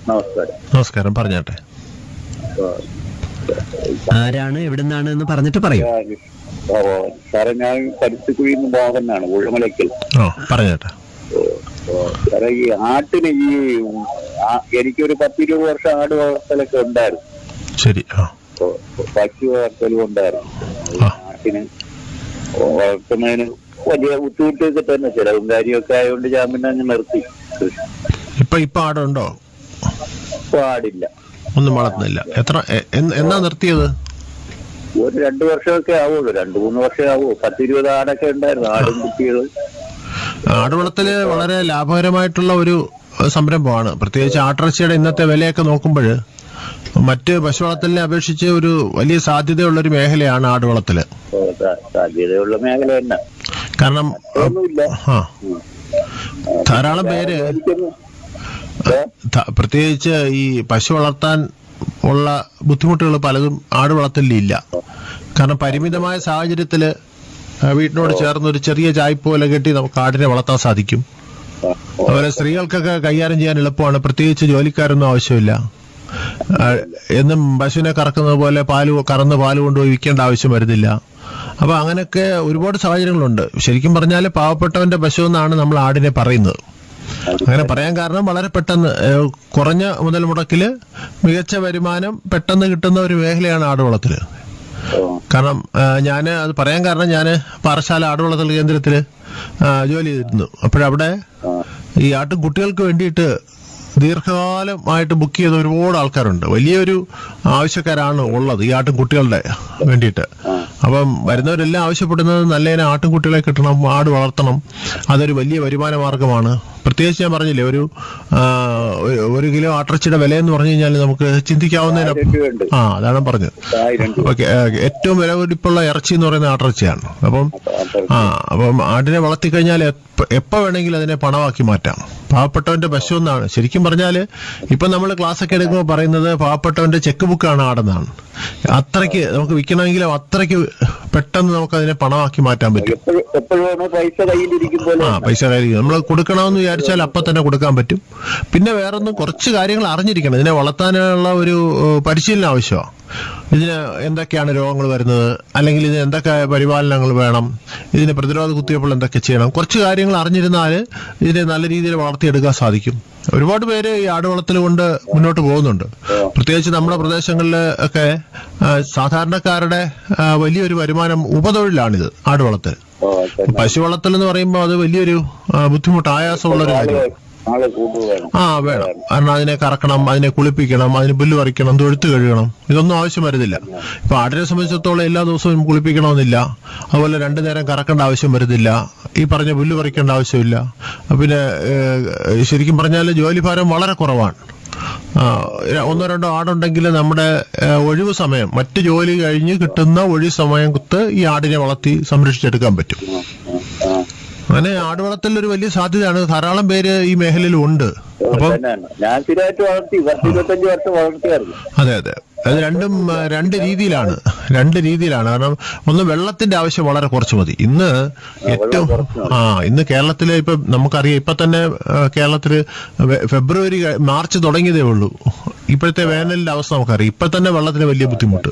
നമസ്കാരം നമസ്കാരം പറഞ്ഞാട്ടെ ആരാണ് എവിടുന്നാണ് എന്ന് പറഞ്ഞിട്ട് പറയൂ ഞാൻ- ഓ, സാറേ ഞാൻ പരുത്തിക്കുഴിയിൽ നിന്ന് മോഹനാണ് ഉഴമലക്കൽ ഓ പറഞ്ഞാട്ടെ ഓ, ഓ, സാറേ ഈ ആട്ടിന് ഈ ആ- എനിക്കൊരു പത്തിരുപത് വർഷം ആട് വളർത്തലൊക്കെ ഉണ്ടായിരുന്നു ശരി ആ ഓ, പശു വളർത്തലും ഉണ്ടായിരുന്നു ഈ ആ. ആട്ടിന് വളർത്തുന്നതിന് വലിയ ബുദ്ധിമുട്ടൊക്കെ തന്നെ ചിലവും കാര്യമൊക്കെ ആയതുകൊണ്ട് ഞാൻ പിന്നെ അങ്ങ് നിർത്തി കൃഷി ഇപ്പൊ ഇപ്പൊ ആടുണ്ടോ ഇപ്പൊ ആടില്ല ഒന്നും വളർത്തുന്നില്ല എത്ര എ- എന്ന് എന്നാ നിർത്തിയത് ഒരു രണ്ടു വർഷമൊക്കെ ആവുള്ളൂ രണ്ടു മൂന്ന് വർഷമേ ആവൂ പത്തിരുപത് ആടൊക്കെ ഉണ്ടായിരുന്നു ആടും കുട്ടികൾ ആട് വളർത്തല് വളരെ ലാഭകരമായിട്ടുള്ള ഒരു ഏഹ്, സംരംഭമാണ് പ്രത്യേകിച്ച് ആട്ടിറച്ചിയുടെ ഇന്നത്തെ വിലയൊക്കെ നോക്കുമ്പോൾ മറ്റ് പശു വളർത്തലിനെ അപേക്ഷിച്ച് ഒരു വലിയ സാധ്യതയുള്ള ഒരു മേഖലയാണ് ആട് വളർത്തല് ഓ, സാ- സാധ്യതയുള്ള മേഖല തന്നെ കാരണം ഒന്നുമില്ല ആ ധാരാളം പേര് എനിക്കൊന്ന് ഏ? ധ- പ്രത്യേകിച്ച് ഈ പശു വളർത്താൻ ഉള്ള ബുദ്ധിമുട്ടുകൾ പലതും ആട് വളർത്തലില്ല കാരണം പരിമിതമായ സാഹചര്യത്തില് ആ, വീട്ടിനോട് ചേർന്ന് ഒരു ചെറിയ ചായ്പ പോലെ കെട്ടി നമുക്ക് ആടിനെ വളർത്താൻ സാധിക്കും ആ, ഓ, അതുപോലെ സ്ത്രീകൾക്കൊക്കെ കൈകാര്യം ചെയ്യാൻ എളുപ്പമാണ് പ്രത്യേകിച്ച് ജോലിക്കാരൊന്നും ആവശ്യമില്ല ആ, എന്നും പശുവിനെ കറക്കുന്നത് പോലെ പാല് കറന്ന് പാല് കൊണ്ടുപോയി വിൽക്കേണ്ട ആവശ്യം വരുന്നില്ല അപ്പൊ അങ്ങനെയൊക്കെ ഒരുപാട് സാഹചര്യങ്ങളുണ്ട് ശരിക്കും പറഞ്ഞാൽ പാവപ്പെട്ടവന്റെ പശു എന്നാണ് നമ്മൾ ആടിനെ പറയുന്നത് അങ്ങനെ പറയാൻ കാരണം വളരെ പെട്ടെന്ന് ഏഹ്, കുറഞ്ഞ മുതൽ മുടക്കില് മികച്ച വരുമാനം പെട്ടെന്ന് കിട്ടുന്ന ഒരു മേഖലയാണ് ആടുവളത്തില് ഓ, കാരണം ഞാൻ അത് പറയാൻ കാരണം ഞാൻ പാറശാല ആടുവളത്തൽ കേന്ദ്രത്തിൽ ജോലി ചെയ്തിരുന്നു അപ്പോഴവിടെ ആ, ഈ ആട്ടും കുട്ടികൾക്ക് വേണ്ടിയിട്ട് ദീർഘകാലമായിട്ട് ബുക്ക് ചെയ്ത ഒരുപാട് ആൾക്കാരുണ്ട് വലിയൊരു ആവശ്യക്കാരാണ് ഉള്ളത് ഈ ആട്ടും കുട്ടികളുടെ വേണ്ടിയിട്ട് അപ്പം വരുന്നവരെല്ലാം ആവശ്യപ്പെടുന്നത് നല്ല ഇനം ആട്ടും കുട്ടികളെ കിട്ടണം ആട് വളർത്തണം അതൊരു വലിയ വരുമാന മാർഗമാണ് പ്രത്യേകിച്ച് ഞാൻ പറഞ്ഞില്ലേ ഒരു ആ, ഒരു- ഒരു കിലോ ആട്ടിറച്ചിയുടെ വില എന്ന് പറഞ്ഞു കഴിഞ്ഞാൽ നമുക്ക് ചിന്തിക്കാവുന്നതിനപ്പുറം ആയിരം രൂപയുണ്ട് ആ അതാണ് പറഞ്ഞത് ആയിരം രൂപ ഓക്കെ ഏറ്റവും വില പിടിപ്പുള്ള ഇറച്ചി എന്ന് പറയുന്ന ആട്ടിറച്ചിയാണ് അപ്പം ആ അപ്പം ആടിനെ വളർത്തിക്കഴിഞ്ഞാൽ എപ്പ- എപ്പോ വേണമെങ്കിലും അതിനെ പണമാക്കി മാറ്റാം പാവപ്പെട്ടവന്റെ പശു എന്നാണ് ശരിക്കും പറഞ്ഞാല് ഇപ്പൊ നമ്മൾ ക്ലാസ് ഒക്കെ എടുക്കുമ്പോൾ പറയുന്നത് പാവപ്പെട്ടവന്റെ ചെക്ക് ബുക്കാണ് ആടെന്നാണ് അത്രയ്ക്ക് നമുക്ക് വിൽക്കണമെങ്കിലും അത്രയ്ക്ക് പെട്ടെന്ന് നമുക്ക് അതിനെ പണമാക്കി മാറ്റാൻ പറ്റും എപ്പോഴും എപ്പോഴും പൈസ കയ്യിലിരിക്കും പോലെ ആ പൈസ കാര്യം നമ്മൾ കൊടുക്കണമെന്ന് വിചാരിച്ചാൽ അപ്പൊ തന്നെ കൊടുക്കാൻ പറ്റും പിന്നെ വേറൊന്നും കുറച്ച് കാര്യങ്ങൾ അറിഞ്ഞിരിക്കണം ഇതിനെ വളർത്താനുള്ള ഒരു ഏഹ്, പരിശീലനം ആവശ്യമാണ് ഇതിന് എന്തൊക്കെയാണ് രോഗങ്ങൾ വരുന്നത് അല്ലെങ്കിൽ ഇതിന് എന്തൊക്കെ പരിപാലനങ്ങൾ വേണം ഇതിന് പ്രതിരോധ കുത്തിവയ്പ്പുകൾ എന്തൊക്കെ ചെയ്യണം കുറച്ച് കാര്യങ്ങൾ അറിഞ്ഞിരുന്നാൽ ഇതിനെ നല്ല രീതിയിൽ വളർത്തിയെടുക്കാൻ സാധിക്കും ഒരുപാട് പേര് ഈ ആടുവളർത്തൽ കൊണ്ട് മുന്നോട്ട് പോകുന്നുണ്ട് പ്രത്യേകിച്ച് നമ്മുടെ പ്രദേശങ്ങളിൽ ഒക്കെ ആ, സാധാരണക്കാരുടെ ആ, വലിയൊരു വരുമാനം ഉപതൊഴിലാണിത് ആടുവളർത്തൽ ഓ, തന്നെ. പശു വളർത്തൽ എന്ന് പറയുമ്പോൾ അത് വലിയൊരു ആ, ബുദ്ധിമുട്ട് ആയാസമുള്ള ഒരു ആള് കാര്യമാണ് ആള് കൂടുകയാണ് ആ വേണം കാരണം അതിനെ കറക്കണം അതിനെ കുളിപ്പിക്കണം അതിന് പുല്ല് പറിക്കണം തൊഴുത്ത് കഴുകണം ഇതൊന്നും ആവശ്യം വരുന്നില്ല ഇപ്പൊ ആടിനെ സംബന്ധിച്ചിടത്തോളം എല്ലാ ദിവസവും കുളിപ്പിക്കണമെന്നില്ല അതുപോലെ രണ്ടു നേരം കറക്കേണ്ട ആവശ്യം വരുന്നില്ല ഈ പറഞ്ഞ പുല്ല് പറിക്കേണ്ട ആവശ്യമില്ല പിന്നെ ഏഹ്, ശരിക്കും പറഞ്ഞാൽ ജോലിഭാരം വളരെ കുറവാണ് ആ, ഒന്നോ രണ്ടോ ആടുണ്ടെങ്കിൽ നമ്മുടെ ഏഹ്, ഒഴിവ് സമയം മറ്റു ജോലി കഴിഞ്ഞ് കിട്ടുന്ന ഒഴിവ് സമയം കുത്ത് ഈ ആടിനെ വളർത്തി സംരക്ഷിച്ചെടുക്കാൻ പറ്റും ആ, ആ, ആ. അങ്ങനെ ആട് വളർത്തൽ ഒരു വലിയ സാധ്യതയാണ് ധാരാളം പേര് ഈ മേഖലയിൽ ഉണ്ട് ഓ, അപ്പം തന്നെയാണ് ഞാൻ സ്ഥിരമായിട്ട് വളർത്തി പത്ത് ഇരുപത്തഞ്ച് വർഷം വളർത്തിയായിരുന്നു അതെ അതെ അത് രണ്ടും ആ, രണ്ട് രീതിയിലാണ് രണ്ട് രീതിയിലാണ് കാരണം ഒന്ന് വെള്ളത്തിന്റെ ആവശ്യം വളരെ കുറച്ച് മതി ഇന്ന് ഏറ്റവും ആ ഇന്ന് കേരളത്തിലെ ഇപ്പൊ നമുക്കറിയാം ഇപ്പൊ തന്നെ ആ, കേരളത്തില് വെ- ഫെബ്രുവരി കഴി- മാർച്ച് തുടങ്ങിയതേ ഉള്ളൂ ഇപ്പോഴത്തെ വേനലിന്റെ അവസ്ഥ നമുക്കറിയാം ഇപ്പൊ തന്നെ വെള്ളത്തിന് വലിയ ബുദ്ധിമുട്ട്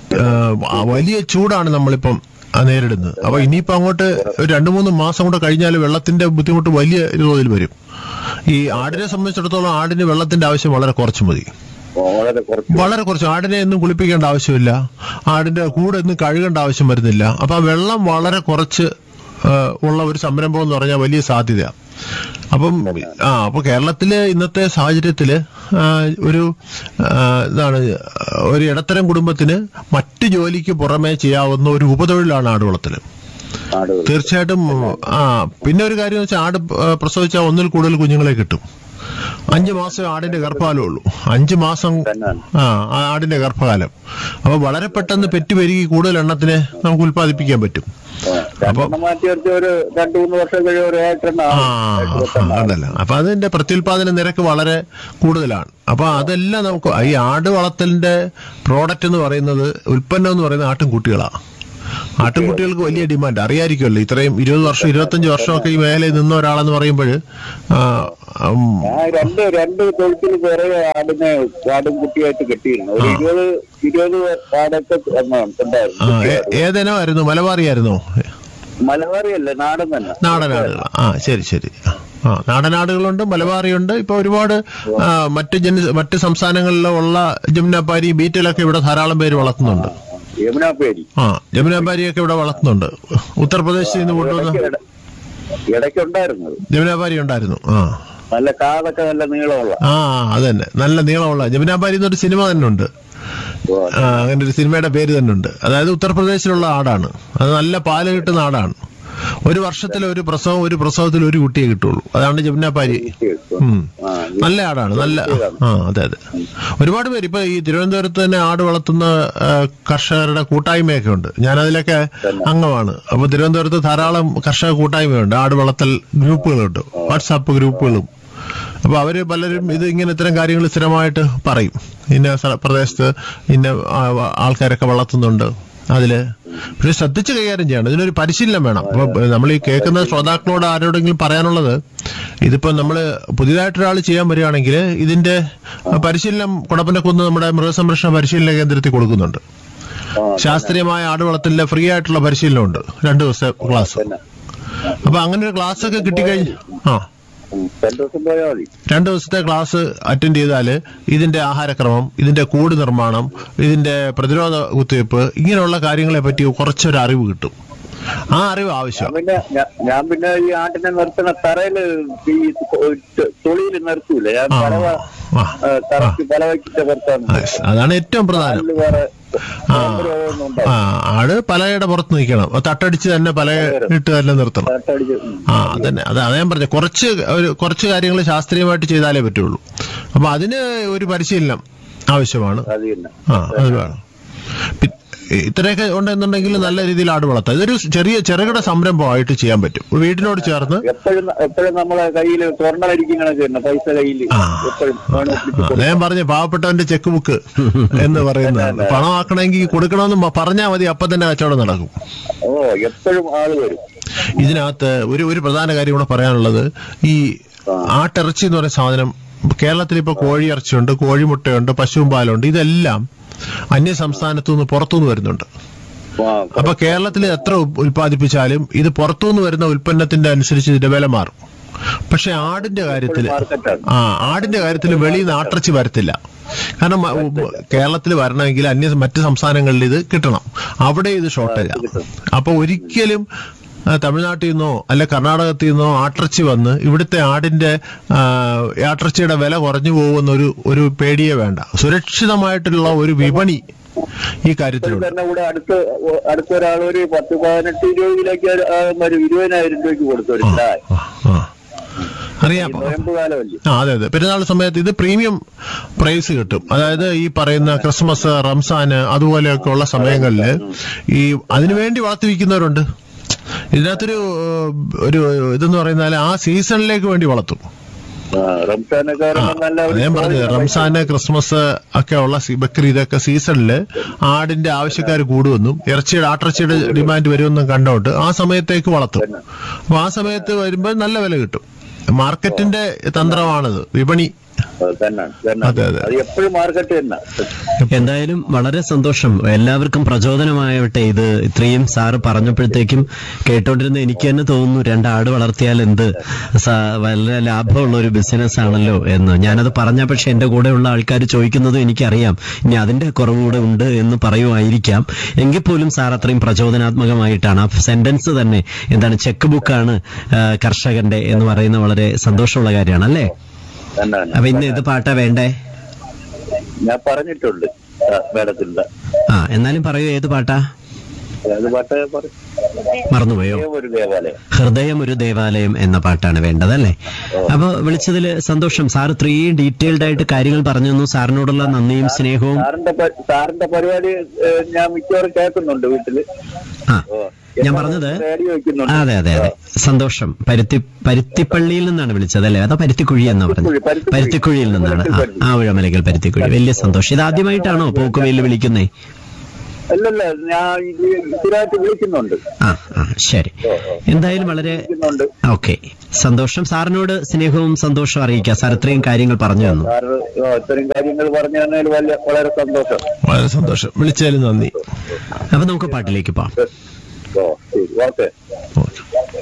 ആ, വലിയ ചൂടാണ് നമ്മളിപ്പം ആ, നേരിടുന്നത് അപ്പൊ ഇനിയിപ്പോ അങ്ങോട്ട് ഒരു രണ്ടു മൂന്ന് മാസം കൂടെ കഴിഞ്ഞാൽ വെള്ളത്തിന്റെ ബുദ്ധിമുട്ട് വലിയ തോതിൽ വരും ഈ ആടിനെ സംബന്ധിച്ചിടത്തോളം ആടിന് വെള്ളത്തിന്റെ ആവശ്യം വളരെ കുറച്ച് മതി ഓ, വളരെ കുറച്ച് വളരെ കുറച്ച് ആടിനെ ഒന്നും കുളിപ്പിക്കേണ്ട ആവശ്യമില്ല ആടിന്റെ കൂടെ ഒന്നും കഴുകേണ്ട ആവശ്യം വരുന്നില്ല അപ്പൊ ആ വെള്ളം വളരെ കുറച്ച് ആ, ഉള്ള ഒരു സംരംഭം എന്ന് പറഞ്ഞാൽ വലിയ സാധ്യത അപ്പം ആ അപ്പൊ കേരളത്തിലെ ഇന്നത്തെ സാഹചര്യത്തില് ആ, ഒരു ആ, ഇതാണ് ഒരു ഇടത്തരം കുടുംബത്തിന് മറ്റു ജോലിക്ക് പുറമേ ചെയ്യാവുന്ന ഒരു ഉപതൊഴിലാണ് ആടുവളത്തില് ആട് തീർച്ചയായിട്ടും ആ പിന്നെ ഒരു കാര്യം വെച്ചാൽ ആട് ആ, പ്രസവിച്ചാൽ ഒന്നിൽ കൂടുതൽ കുഞ്ഞുങ്ങളെ കിട്ടും അഞ്ച് മാസം ആടിന്റെ ഗർഭകാലം ഉള്ളൂ അഞ്ച് മാസം തന്നെയാണ് ആ ആ ആടിന്റെ ഗർഭകാലം അപ്പൊ വളരെ പെട്ടെന്ന് പെറ്റു പെരുകി കൂടുതൽ എണ്ണത്തിനെ നമുക്ക് ഉൽപ്പാദിപ്പിക്കാൻ പറ്റും ഓ, രണ്ടെണ്ണം മാറ്റി വെച്ച ഒരു രണ്ടു മൂന്ന് വർഷം കഴിയും ഒരു ഏട്ടെണ്ണം ആ അതല്ല അപ്പൊ അതിന്റെ പ്രത്യുൽപാദന നിരക്ക് വളരെ കൂടുതലാണ് അപ്പൊ അതെല്ലാം നമുക്ക് ഈ ആട് വളർത്തലിന്റെ പ്രോഡക്റ്റ് എന്ന് പറയുന്നത് ഉൽപ്പന്നം എന്ന് പറയുന്നത് ആട്ടിൻകുട്ടികളാണ് ആട്ടിൻകുട്ടികൾക്ക് വലിയ ഡിമാൻഡ് അറിയായിരിക്കുമല്ലോ ഇത്രയും ഇരുപത് വർഷം ഇരുപത്തഞ്ച് വർഷമൊക്കെ ഈ മേഖലയിൽ നിന്ന ഒരാളെന്ന് പറയുമ്പോൾ ഞാൻ രണ്ട് രണ്ട് തൊഴുത്തിൽ കുറെ ആടിനെ ആടും കുട്ടിയായിട്ട് കെട്ടിയിരുന്നു ഒരു ഇരുപത് ഇരുപത് ആടൊക്കെ അന്ന് ഉണ്ടായിരുന്നു ഏതനമായിരുന്നു മലബാറിയായിരുന്നോ മലബാറിയല്ല നാടൻ തന്നെ നാടനാടുകൾ ആ ശരി ശരി ആ നാടനാടുകളുണ്ട് മലബാറിയുണ്ട് ഇപ്പൊ ഒരുപാട് ആ, മറ്റ് ജന മറ്റ് സംസ്ഥാനങ്ങളിലുള്ള ജമുനാപ്പാരി ബീറ്റിലൊക്കെ ഇവിടെ ധാരാളം പേര് വളർത്തുന്നുണ്ട് യമുനാപ്പേരി ആ ജമുനാപ്പാരിയൊക്കെ ഇവിടെ വളർത്തുന്നുണ്ട് ഉത്തർപ്രദേശിൽ നിന്ന് കൊണ്ടുവന്ന ഇടയ്ക്ക് ഉണ്ടായിരുന്നത് ജമുനാപ്പാരി ഉണ്ടായിരുന്നു ആ നല്ല കാതൊക്കെ നല്ല നീളമുള്ള ആ അത് തന്നെ നല്ല നീളമുള്ള ജമുനാപ്പാരി എന്നൊരു സിനിമ തന്നെ ഉണ്ട് ഓ, ആ, അങ്ങനെ ഒരു സിനിമയുടെ പേര് തന്നെ ഉണ്ട് അതായത് ഉത്തർപ്രദേശിലുള്ള ആടാണ് അത് നല്ല പാല് കിട്ടുന്ന ആടാണ് ഒരു വർഷത്തിൽ ഒരു പ്രസവം ഒരു പ്രസവത്തിൽ ഒരു കുട്ടിയെ കിട്ടുള്ളൂ അതാണ് ജമുനാപ്പാരി ഉം. ആ, നല്ല ആടാണ് നല്ല ആ അതെ അതെ ഒരുപാട് പേര് ഇപ്പൊ ഈ തിരുവനന്തപുരത്ത് തന്നെ ആട് വളർത്തുന്ന ആ, കർഷകരുടെ കൂട്ടായ്മയൊക്കെ ഉണ്ട് ഞാൻ അതിലൊക്കെ അംഗമാണ് അപ്പൊ തിരുവനന്തപുരത്ത് ധാരാളം കർഷക കൂട്ടായ്മയുണ്ട് ആട് വളർത്തൽ ഗ്രൂപ്പുകളുണ്ട് വാട്സാപ്പ് ഗ്രൂപ്പുകളും അപ്പൊ അവര് പലരും ഇത് ഇങ്ങനെ ഇത്തരം കാര്യങ്ങൾ സ്ഥിരമായിട്ട് പറയും ഇന്ന സ്ഥല- പ്രദേശത്ത് ഇന്ന ആ- ആൾക്കാരൊക്കെ വളർത്തുന്നുണ്ട് അതില് പക്ഷെ ശ്രദ്ധിച്ച് കൈകാര്യം ചെയ്യണം ഇതിനൊരു പരിശീലനം വേണം അപ്പൊ നമ്മൾ ഈ കേൾക്കുന്ന ശ്രോതാക്കളോട് ആരോടെങ്കിലും പറയാനുള്ളത് ഇതിപ്പോ നമ്മൾ പുതിയതായിട്ടൊരാൾ ചെയ്യാൻ വരികയാണെങ്കിൽ ഇതിന്റെ പരിശീലനം കുടപ്പനക്കുന്ന് നമ്മുടെ മൃഗസംരക്ഷണ പരിശീലന കേന്ദ്രത്തിൽ കൊടുക്കുന്നുണ്ട് ആ, ശാസ്ത്രീയമായ ആട് വളർത്തലിലെ ഫ്രീ ആയിട്ടുള്ള പരിശീലനമുണ്ട് രണ്ടു ദിവസത്തെ ക്ലാസ് തന്നെ അപ്പൊ അങ്ങനെ ഒരു ക്ലാസ് ഒക്കെ കിട്ടിക്കഴിഞ്ഞ് ആ ഉം, രണ്ട് ദിവസം പോയാൽ മതി രണ്ട് ദിവസത്തെ ക്ലാസ് അറ്റൻഡ് ചെയ്താൽ ഇതിന്റെ ആഹാരക്രമം ഇതിന്റെ കൂട് നിർമ്മാണം ഇതിന്റെ പ്രതിരോധ കുത്തിവയ്പ്പ് ഇങ്ങനെയുള്ള കാര്യങ്ങളെ പറ്റി കുറച്ചൊരു അറിവ് കിട്ടും ആ അറിവ് ഞാൻ ആവശ്യം പിന്നെ ഞാ- ഞാൻ പിന്നെ ഈ ആട്ടിനെ നിർത്തുന്ന തറയില് ഈ തൊളിയിൽ നിർത്തൂല ഞാൻ ആ പലവ ആ കറക്റ്റ് പല വയ്ക്കിട്ട് പുറത്താണ് ആ, അതാണ് ഏറ്റവും പ്രധാനം അതില് വേറെ ആ രോഗമൊന്നും ആ ആട് പലയുടെ പുറത്ത് നിൽക്കണം അത് തട്ടടിച്ച് തന്നെ പല ഇട്ട് തന്നെ നിർത്തണം ഉണ്ടാവില്ല ആ അതന്നെ അത് അതാ ഞാൻ പറഞ്ഞ കുറച്ച് ഒരു കുറച്ച് കാര്യങ്ങൾ ശാസ്ത്രീയമായിട്ട് ചെയ്താലേ പറ്റുള്ളൂ അപ്പൊ അതിന് ഒരു പരിശീലനം ആവശ്യമാണ് അത് തന്നെ ആ അത് വേണം പി- ഇത്രയൊക്കെ ഉണ്ടെന്നുണ്ടെങ്കിൽ നല്ല രീതിയിൽ ആട് വളർത്താം ഇതൊരു ചെറിയ ചെറുകിട സംരംഭമായിട്ട് ചെയ്യാൻ പറ്റും വീടിനോട് ചേർന്ന് എപ്പോഴും എപ്പോഴും നമ്മളെ കയ്യില് സ്വർണ്ണമരിക്കണൊക്കെ തന്നെ പൈസ കയ്യില് ആ. എപ്പോഴും വേണം പിടിച്ച് ആ, ഞാൻ പറഞ്ഞു പാവപ്പെട്ടവന്റെ ചെക്ക് ബുക്ക് എന്ന് പറയുന്നതാണ് പണമാക്കണമെങ്കിൽ കൊടുക്കണമെന്ന് മ- പറഞ്ഞാൽ മതി അപ്പൊ തന്നെ കച്ചവടം നടക്കും ഓ എപ്പോഴും ആള് വരും ഇതിനകത്ത് ഒരു ഒരു പ്രധാന കാര്യം കൂടെ പറയാനുള്ളത് ഈ ആട്ടിറച്ചി എന്ന് പറയുന്ന സാധനം കേരളത്തിൽ ഇപ്പൊ കോഴിയിറച്ചിയുണ്ട് കോഴിമുട്ടയുണ്ട് പശുവും പാലുണ്ട് ഇതെല്ലാം അന്യ സംസ്ഥാനത്തു നിന്ന് പുറത്തുനിന്ന് വരുന്നുണ്ട് ആ, അപ്പൊ കേരളത്തിൽ എത്ര ഉ- ഉൽപ്പാദിപ്പിച്ചാലും ഇത് പുറത്തുനിന്ന് വരുന്ന ഉൽപ്പന്നത്തിന്റെ അനുസരിച്ച് ഇതിന്റെ വില മാറും പക്ഷെ ആടിന്റെ കാര്യത്തിൽ മാർക്കറ്റാണ് ആ ആടിന്റെ കാര്യത്തിൽ വെളിയിൽ നിന്ന് ആട്ടിറച്ചി വരത്തില്ല കാരണം മ- ഉ- കേരളത്തിൽ വരണമെങ്കിൽ അന്യ മറ്റ് സംസ്ഥാനങ്ങളിൽ ഇത് കിട്ടണം അവിടെ ഇത് ഷോർട്ടേജാണ് അപ്പൊ ഒരിക്കലും ആ, തമിഴ്നാട്ടിൽ നിന്നോ അല്ലെ കർണാടകത്തിൽ നിന്നോ ആട്ടിറച്ചി വന്ന് ഇവിടുത്തെ ആടിന്റെ ആ, ആട്ടിറച്ചിയുടെ വില കുറഞ്ഞു പോകുന്നൊരു ഒരു പേടിയെ വേണ്ട സുരക്ഷിതമായിട്ടുള്ള ഒരു വിപണി ഈ കാര്യത്തിലുണ്ട് തന്നെ ഇവിടെ അടുത്ത് അടുത്ത ഒരാൾ ഒരു പത്ത് പതിനെട്ട് ഇരുപത് കിലോക്ക് ഒരു- ആ, ഒരു ഇരുപതിനായിരം രൂപയ്ക്ക് കൊടുത്തു ഒരു ആ, ചായ ആ, ആ. അറിയാം നോയമ്പ് കാലമല്ലേ ആ അതെ അതെ പെരുന്നാൾ സമയത്ത് ഇത് പ്രീമിയം പ്രൈസ് കിട്ടും അതായത് ഈ പറയുന്ന ക്രിസ്മസ് റംസാന് അതുപോലെയൊക്കെ ഉള്ള സമയങ്ങളിൽ ഈ അതിനുവേണ്ടി വളർത്തി വിൽക്കുന്നവരുണ്ട് ഇതിനകത്തൊരു ഏഹ്, ഒരു ഇതെന്ന് പറയുന്നാൽ ആ സീസണിലേക്ക് വേണ്ടി വളർത്തും ആ, റംസാനൊക്കെ വരുമ്പോ നല്ല അത് ഒരു ഞാൻ പറഞ്ഞത് റംസാന് ക്രിസ്മസ് ഒക്കെ ഉള്ള സി- ബക്രീദ് ഇതൊക്കെ സീസണിൽ ആടിന്റെ ആവശ്യക്കാർ കൂടുമെന്നും ഇറച്ചിയുടെ ആട്ടിറച്ചിയുടെ ഡിമാൻഡ് വരുമെന്നും കണ്ടോണ്ട് ആ സമയത്തേക്ക് വളർത്തും അപ്പൊ ആ സമയത്ത് വരുമ്പോൾ നല്ല വില കിട്ടും മാർക്കറ്റിന്റെ തന്ത്രമാണത് വിപണി ആ, തന്നെ തന്നെ അതെ, അതെ. അത് എപ്പോഴും മാർക്കറ്റ് തന്നെ എന്തായാലും വളരെ സന്തോഷം എല്ലാവർക്കും പ്രചോദനമാവട്ടെ ഇത് ഇത്രയും സാറ് പറഞ്ഞപ്പോഴത്തേക്കും കേട്ടോണ്ടിരുന്ന എനിക്ക് തന്നെ തോന്നുന്നു രണ്ടാട് വളർത്തിയാൽ എന്ത് സ- വളരെ ലാഭമുള്ള ഒരു ബിസിനസ് ആണല്ലോ എന്ന് ഞാനത് പറഞ്ഞ പക്ഷെ എന്റെ കൂടെയുള്ള ആൾക്കാർ ചോദിക്കുന്നതും എനിക്കറിയാം ഇനി അതിന്റെ കുറവുകൂടെ ഉണ്ട് എന്ന് പറയുമായിരിക്കാം എങ്കിൽ പോലും സാർ അത്രയും പ്രചോദനാത്മകമായിട്ടാണ് ആ സെന്റൻസ് തന്നെ എന്താണ് ചെക്ക് ബുക്കാണ് ആ, കർഷകന്റെ എന്ന് പറയുന്ന വളരെ സന്തോഷമുള്ള കാര്യമാണ് അല്ലേ തന്നെ തന്നെ. അപ്പൊ ഇന്ന് ഇത് പാട്ടാ വേണ്ടേ ഞാൻ പറഞ്ഞിട്ടുണ്ട് ആ, മേഡത്തിന്റെ ആ എന്നാലും പറയൂ ഏത് പാട്ടാ അത് പാട്ട് പറ- മറന്നുപോയോ ഒരു ദേവാലയം ഹൃദയം ഒരു ദേവാലയം എന്ന പാട്ടാണ് വേണ്ടത് അല്ലേ അപ്പൊ വിളിച്ചതിൽ സന്തോഷം സാർ ഇത്രയും ഡീറ്റെയിൽഡ് ആയിട്ട് കാര്യങ്ങൾ പറഞ്ഞു തന്നു സാറിനോടുള്ള നന്ദിയും സ്നേഹവും സാറിന്റെ പ- സാറിന്റെ പരിപാടി ഏ, ഞാൻ മിക്കവാറും കേൾക്കുന്നുണ്ട് വീട്ടില് ആ ഓ, ഞാൻ പറഞ്ഞത് റേഡിയോ വെക്കുന്നുണ്ട് അതെ അതെ അതെ സന്തോഷം പരുത്തി പരുത്തിപ്പള്ളിയിൽ നിന്നാണ് വിളിച്ചത് അല്ലേ അതോ പരുത്തിക്കുഴി എന്നാ പറഞ്ഞത് പരുത്തിക്കുഴി. പരുത്തിക്കുഴിയിൽ നിന്നാണ് ആ, ആ ഉഴമലകൾ പരുത്തിക്കുഴി വലിയ സന്തോഷം ഇത് ആദ്യമായിട്ടാണോ പോക്കുവെയിൽ വിളിക്കുന്നേ അല്ലല്ല ഞാൻ ഇത് സ്ഥിരമായിട്ട് വിളിക്കുന്നുണ്ട് ആ ആ ശരി എന്തായാലും വളരെ വിളിക്കുന്നുണ്ട് ഓക്കെ സന്തോഷം സാറിനോട് സ്നേഹവും സന്തോഷവും അറിയിക്കാം സാർ ഇത്രയും കാര്യങ്ങൾ പറഞ്ഞു തന്നു സാറ് ഓ, ഇത്രയും കാര്യങ്ങൾ പറഞ്ഞു തന്നതിൽ വലിയ വളരെ സന്തോഷം വളരെ സന്തോഷം വിളിച്ചതിൽ നന്ദി അപ്പൊ നമുക്ക് പാട്ടിലേക്ക് പോവാം ഓ ശരി ഓക്കെ ഓക്കെ